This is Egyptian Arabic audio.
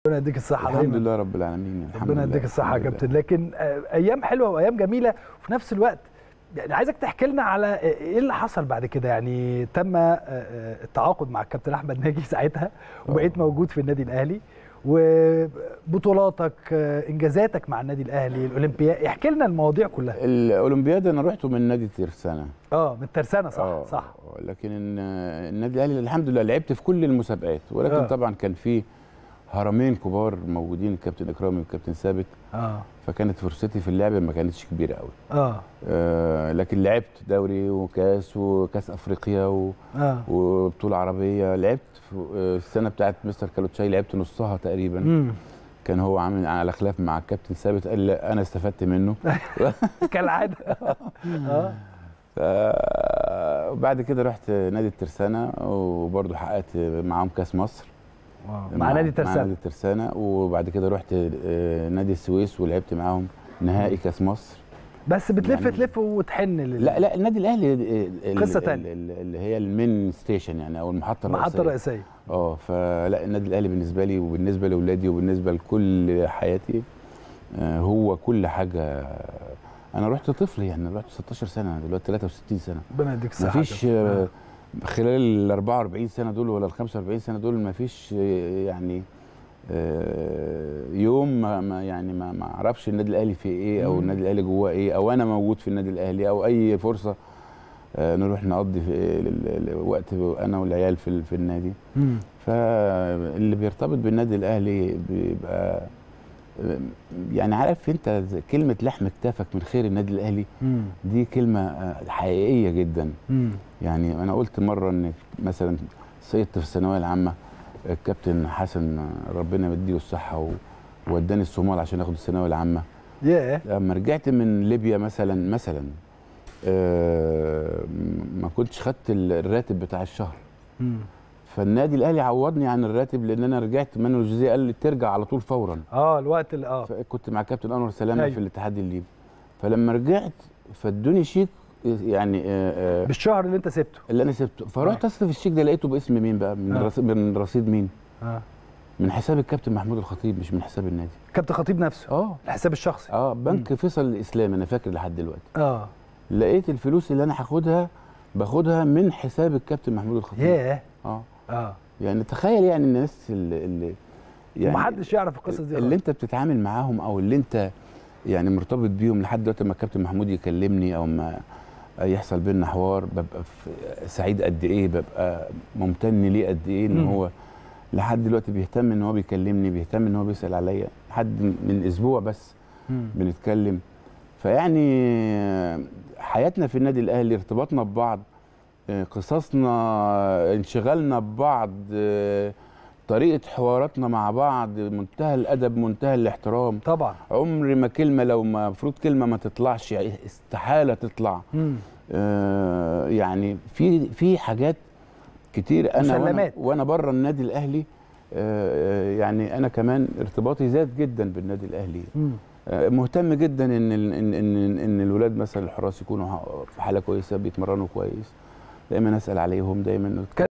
ربنا يديك الصحه الحمد دايما لله رب العالمين الحمد ربنا لله يديك الصحه يا الحمد لله. كابتن لكن آه، ايام حلوه وايام جميله وفي نفس الوقت يعني عايزك تحكي لنا على آه، ايه اللي حصل بعد كده يعني تم آه، آه، التعاقد مع الكابتن احمد ناجي ساعتها وبقيت موجود في النادي الاهلي وبطولاتك آه، انجازاتك مع النادي الاهلي الاولمبياد احكي لنا المواضيع كلها الاولمبياد انا رحته من نادي ترسانه اه من الترسانه صح آه، صح لكن إن- النادي الاهلي الحمد لله لعبت في كل المسابقات ولكن آه. طبعا كان في هرمين كبار موجودين الكابتن اكرامي والكابتن ثابت اه فكانت فرصتي في اللعب ما كانتش كبيره قوي اه آه لكن لعبت دوري وكاس وكاس افريقيا و... اه وبطوله عربيه لعبت في آه، السنه بتاعت مستر كالوتشاي لعبت نصها تقريبا امم كان هو عامل على خلاف مع الكابتن ثابت قال لا، انا استفدت منه كالعاده اه ف- وبعد كده رحت نادي الترسانة وبرضه حققت معاهم كاس مصر مع نادي مع الترسانه نادي الترسانة وبعد كده رحت آه، نادي السويس ولعبت معاهم نهائي كاس مصر بس بتلف يعني- تلف وتحن لل... لا لا النادي الاهلي ال- ال- قصة ال- تانية. ال- اللي هي المين ستيشن يعني او المحطه المحطه الرئيسيه الرئيسيه اه فلا النادي الاهلي بالنسبه لي وبالنسبه لاولادي وبالنسبه لكل حياتي آه، هو كل حاجه انا رحت طفل يعني رحت 16 سنه أنا دلوقتي 63 سنه ربنا يديك الصحه مفيش يا كابتن. آه، خلال ال 44 سنه دول ولا ال 45 سنه دول مفيش آه، يعني آه، يوم ما ما- يعني ما ما اعرفش النادي الاهلي في ايه او مم. النادي الاهلي جواه ايه او انا موجود في النادي الاهلي او اي فرصه آه، نروح نقضي في ال- ال- وقت انا والعيال في ال- في النادي مم. فاللي بيرتبط بالنادي الاهلي بيبقى آه، يعني عارف انت زي كلمه لحم كتافك من خير النادي الاهلي مم. دي كلمه آه، حقيقيه جدا مم. يعني انا قلت مره ان مثلا سقطت في الثانويه العامه الكابتن حسن آه، ربنا يديله الصحه و- ووداني الصومال عشان اخد الثانويه العامه ياه لما رجعت من ليبيا مثلا مثلا آه، ما كنتش خدت الراتب بتاع الشهر مم. فالنادي الاهلي عوضني عن الراتب لان انا رجعت مانويل جوزيه قال لي ترجع على طول فورا اه الوقت اللي اه كنت مع كابتن انور سلامه أيوة. في الاتحاد الليبي فلما رجعت فادوني شيك يعني آه، آه، بالشهر اللي انت سبته اللي انا سبته فرحت اصرف الشيك ده لقيته باسم مين بقى من آه. رصيد من رصيد مين اه من حساب الكابتن محمود الخطيب مش من حساب النادي كابتن خطيب نفسه اه الحساب الشخصي اه بنك فيصل الاسلامي انا فاكر لحد دلوقتي اه لقيت الفلوس اللي انا هاخدها باخدها من حساب الكابتن محمود الخطيب ياه اه اه يعني تخيل يعني الناس اللي, اللي يعني ومحدش يعرف القصص دي اللي انت بتتعامل معاهم او اللي انت يعني مرتبط بيهم لحد دلوقتي ما الكابتن محمود يكلمني او ما يحصل بينا حوار ببقى في- سعيد قد ايه ببقى ممتن ليه قد ايه ان مم. هو لحد دلوقتي بيهتم ان هو بيكلمني بيهتم ان هو بيسال عليا لحد من اسبوع بس مم. بنتكلم فيعني حياتنا في النادي الاهلي ارتباطنا ببعض آه، قصصنا انشغالنا ببعض آه، طريقه حواراتنا مع بعض منتهى الادب منتهى الاحترام طبعا عمر ما كلمه لو ما المفروض كلمه ما تطلعش يعني استحاله تطلع مم. آه، يعني في في حاجات كتير انا وانا, مسلمات. وأنا بره النادي الاهلي آه، يعني انا كمان ارتباطي زاد جدا بالنادي الاهلي مم. آه، مهتم جدا ان ال- ان ان ان الولاد مثلا الحراس يكونوا في حاله كويسه بيتمرنوا كويس دايما اسال عليهم دايما